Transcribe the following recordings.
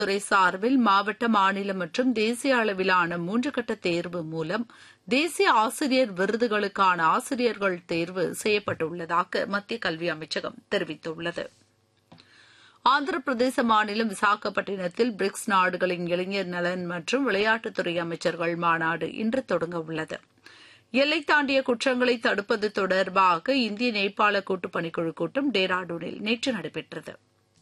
துறை சார்பில் மாவட்ட மாநில மற்றும் தேசிய அளவிலான மூன்று கட்ட தேர்வு மூலம் தேசிய ஆசிரியர் விருதுகளுக்கான ஆசிரியர்கள் தேர்வு செய்யப்பட்டுள்ளதாக மத்திய கல்வி அமைச்சகம் தெரிவித்துள்ளது ஆந்திர பிரதேச மாநிலம் விசாகப்பட்டினத்தில் பிரிக்ஸ் நாடுகளின் இளைஞர் நலன் மற்றும் விளையாட்டுத்துறை அமைச்சர்கள் மாநாடு இன்று தொடங்க உள்ளது எல்லை தாண்டிய குற்றங்களை தடுப்பது தொடர்பாக இந்திய நேபாள கூட்டுப் பணிக்குழு கூட்டம் டேராடூனில் நேற்று நடைபெற்றது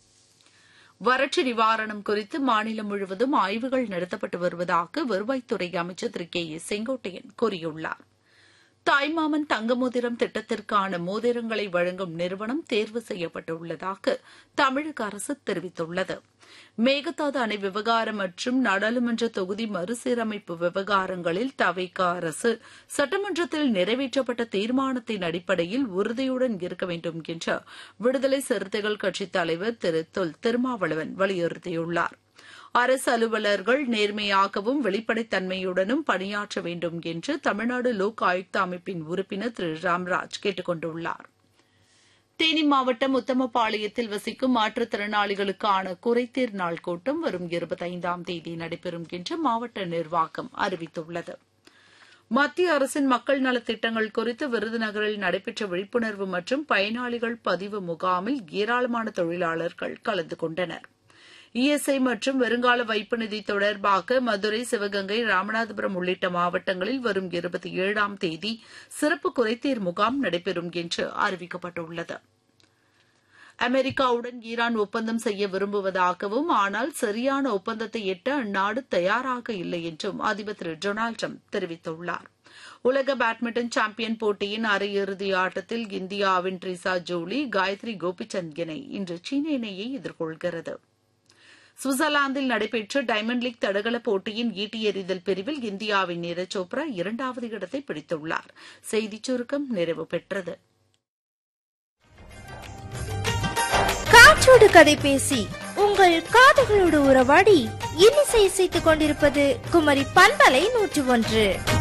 வறட்சி நிவாரணம் குறித்து மாநிலம் முழுவதும் ஆய்வுகள் நடத்தப்பட்டு வருவதாக வருவாய்த்துறை அமைச்சர் திரு கே ஏ செங்கோட்டையன் கூறியுள்ளார் தாய்மாமன் தங்க மோதிரம் திட்டத்திற்கான மோதிரங்களை வழங்கும் நிறுவனம் தேர்வு செய்யப்பட்டுள்ளதாக தமிழக அரசு தெரிவித்துள்ளது மேகதாது அணை விவகாரம் மற்றும் நாடாளுமன்ற தொகுதி மறுசீரமைப்பு விவகாரங்களில் தவிக அரசு சட்டமன்றத்தில் நிறைவேற்றப்பட்ட தீர்மானத்தின் அடிப்படையில் உறுதியுடன் இருக்க வேண்டும் என்று விடுதலை சிறுத்தைகள் கட்சித் தலைவர் திரு தொல் திருமாவளவன் வலியுறுத்தியுள்ளார் அரசு அலுவலர்கள் நேர்மையாகவும் வெளிப்படைத்தன்மையுடனும் பணியாற்ற வேண்டும் என்று தமிழ்நாடு லோக் ஆயுக்தா அமைப்பின் உறுப்பினர் திரு ராம்ராஜ் கேட்டுக் கொண்டுள்ளார் தேனி மாவட்டம் உத்தமபாளையத்தில் வசிக்கும் மாற்றுத்திறனாளிகளுக்கான குறைதீர் நாள் கூட்டம் வரும் இருபத்தைந்தாம் தேதி நடைபெறும் என்று மாவட்ட நிர்வாகம் அறிவித்துள்ளது மத்திய அரசின் மக்கள் நலத்திட்டங்கள் குறித்து விருதுநகரில் நடைபெற்ற விழிப்புணர்வு மற்றும் பயனாளிகள் பதிவு முகாமில் ஏராளமான தொழிலாளர்கள் கலந்து கொண்டனர் இஎஸ்ஐ மற்றும் வருங்கால வைப்பு நிதி தொடர்பாக மதுரை சிவகங்கை ராமநாதபுரம் உள்ளிட்ட மாவட்டங்களில் வரும் இருபத்தி ஏழாம் தேதி சிறப்பு குறைதீர் முகாம் நடைபெறும் என்று அறிவிக்கப்பட்டுள்ளது அமெரிக்காவுடன் ஈரான் ஒப்பந்தம் செய்ய விரும்புவதாகவும் ஆனால் சரியான ஒப்பந்தத்தை எட்ட அந்நாடு தயாராக இல்லை என்றும் அதிபர் திரு டொனால்டு ட்ரம்ப் தெரிவித்துள்ளார் உலக பேட்மிண்டன் சாம்பியன் போட்டியின் அரையிறுதி ஆட்டத்தில் இந்தியாவின் ட்ரிசா ஜோலி காயத்ரி கோபிச்சந்த் இணை இன்று சீன இணையை எதிர்கொள்கிறது சுவிட்சர்லாந்தில் நடைபெற்ற டைமண்ட் லீக் தடகள போட்டியின் ஈட்டி எறிதல் பிரிவில் இந்தியாவின் நீரஜ் சோப்ரா இரண்டாவது இடத்தை பிடித்துள்ளார் செய்திச் சுருக்கம் நிறைவு பெற்றது காற்றோடு கதை பேசி உங்கள் காதுகளோடு உறவாடி இன்னிசை இசைத்துக் கொண்டிருப்பது குமரி பண்பலை நூற்று ஒன்று